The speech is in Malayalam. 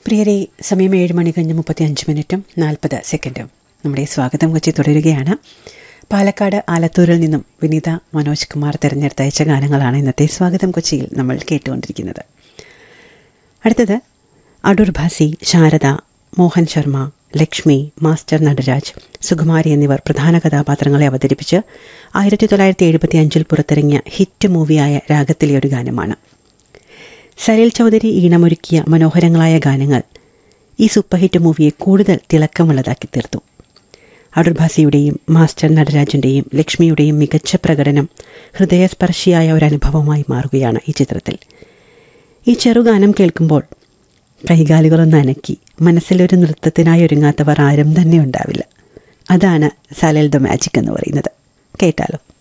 പ്രിയരെ സമയം ഏഴ് മണി കഴിഞ്ഞ് മുപ്പത്തി അഞ്ച് മിനിറ്റും നാൽപ്പത് സെക്കൻഡും നമ്മുടെ സ്വാഗതം കൊച്ചി തുടരുകയാണ് പാലക്കാട് ആലത്തൂരിൽ നിന്നും വിനീത മനോജ് കുമാർ തിരഞ്ഞെടുത്ത അയച്ച ഗാനങ്ങളാണ് ഇന്നത്തെ സ്വാഗതം കൊച്ചിയിൽ നമ്മൾ കേട്ടുകൊണ്ടിരിക്കുന്നത് അടുത്തത് അടൂർ ഭാസി ശാരദ മോഹൻ ശർമ്മ ലക്ഷ്മി മാസ്റ്റർ നടരാജ് സുകുമാരി എന്നിവർ പ്രധാന കഥാപാത്രങ്ങളെ അവതരിപ്പിച്ച് ആയിരത്തി തൊള്ളായിരത്തി എഴുപത്തി അഞ്ചിൽ പുറത്തിറങ്ങിയ ഹിറ്റ് മൂവിയായ രാഗത്തിലെ ഒരു ഗാനമാണ് സലിൽ ചൗധരി ഈണമൊരുക്കിയ മനോഹരങ്ങളായ ഗാനങ്ങൾ ഈ സൂപ്പർ ഹിറ്റ് മൂവിയെ കൂടുതൽ തിളക്കമുള്ളതാക്കി തീർത്തു അടൂർഭാസിയുടെയും മാസ്റ്റർ നടരാജന്റെയും ലക്ഷ്മിയുടെയും മികച്ച പ്രകടനം ഹൃദയസ്പർശിയായ ഒരു അനുഭവമായി മാറുകയാണ് ഈ ചിത്രത്തിൽ ഈ ചെറുഗാനം കേൾക്കുമ്പോൾ കൈകാലുകളൊന്ന് അനക്കി മനസ്സിലൊരു നൃത്തത്തിനായി ഒരുങ്ങാത്തവർ ആരും തന്നെ ഉണ്ടാവില്ല അതാണ് സലൽ ദ മാജിക് എന്ന് പറയുന്നത് കേട്ടാലോ